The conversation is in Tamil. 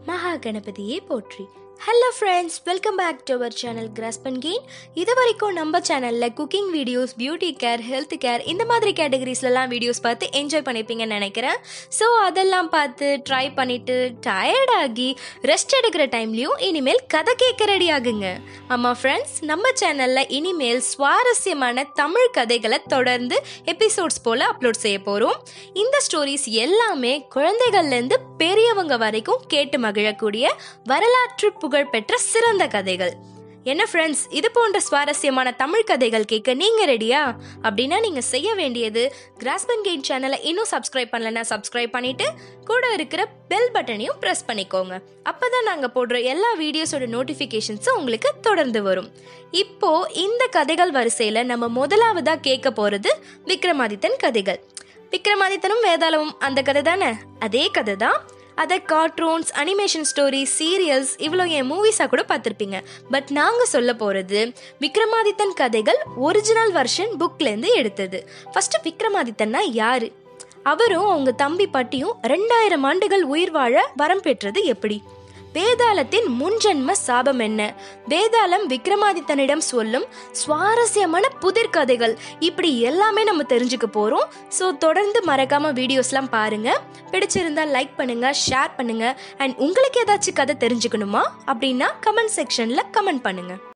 மகா கணபதியே போற்றி hello friends welcome back to our channel கிராஸ்பன் கெயின் இது வரைக்கும் நம்ம சேனலில் cooking videos beauty care health care இந்த மாதிரி கேட்டகரிஸ்லலாம் வீடியோஸ் பார்த்து என்ஜாய் பண்ணியிருப்பீங்கன்னு நினைக்கிறேன் ஸோ அதெல்லாம் பார்த்து ட்ரை பண்ணிவிட்டு டயர்டாகி ரெஸ்ட் எடுக்கிற டைம்லேயும் இனிமேல் கதை கேட்க ரெடி ஆகுங்க ஆமாம் ஃப்ரெண்ட்ஸ் நம்ம சேனலில் இனிமேல் சுவாரஸ்யமான தமிழ் கதைகளை தொடர்ந்து எபிசோட்ஸ் போல் அப்லோட் செய்ய போகிறோம் இந்த ஸ்டோரிஸ் எல்லாமே குழந்தைகள்லேருந்து பெரியவங்க வரைக்கும் கேட்டு மகிழக்கூடிய வரலாற்று புகழ்பெற்ற சிறந்த கதைகள் என்ன ஃப்ரெண்ட்ஸ் இது போன்ற சுவாரஸ்யமான தமிழ் கதைகள் கேட்க நீங்கள் ரெடியா அப்படின்னா நீங்கள் செய்ய வேண்டியது கிராஸ்பன் கெயின் சேனலை இன்னும் சப்ஸ்கிரைப் பண்ணலன்னா சப்ஸ்கிரைப் பண்ணிட்டு கூட இருக்கிற பெல் பட்டனையும் ப்ரெஸ் பண்ணிக்கோங்க அப்போ தான் நாங்கள் போடுற எல்லா வீடியோஸோட நோட்டிஃபிகேஷன்ஸும் உங்களுக்கு தொடர்ந்து வரும் இப்போ இந்த கதைகள் வரிசையில் நம்ம முதலாவதாக கேட்க போகிறது விக்ரமாதித்தன் கதைகள் விக்ரமாதித்தனும் வேதாளமும் அந்த கதை தானே அதே கதை தான் அதை கார்ட்டூன்ஸ் அனிமேஷன் ஸ்டோரிஸ் சீரியல்ஸ் இவ்வளோ என் மூவிஸாக கூட பார்த்துருப்பீங்க பட் நாங்கள் சொல்ல போகிறது விக்ரமாதித்தன் கதைகள் ஒரிஜினல் வெர்ஷன் புக்லேருந்து எடுத்தது ஃபஸ்ட்டு விக்ரமாதித்தன்னா யாரு அவரும் அவங்க தம்பி பட்டியும் ரெண்டாயிரம் ஆண்டுகள் உயிர் வாழ வரம் பெற்றது எப்படி வேதாளத்தின் முன்ஜென்ம சாபம் என்ன வேதாளம் விக்ரமாதித்தனிடம் சொல்லும் சுவாரஸ்யமான புதிர் கதைகள் இப்படி எல்லாமே நம்ம தெரிஞ்சுக்க போகிறோம் ஸோ தொடர்ந்து மறக்காம வீடியோஸ்லாம் பாருங்க பிடிச்சிருந்தா லைக் பண்ணுங்க ஷேர் பண்ணுங்க அண்ட் உங்களுக்கு ஏதாச்சும் கதை தெரிஞ்சுக்கணுமா அப்படின்னா கமெண்ட் செக்ஷனில் கமெண்ட் பண்ணுங்க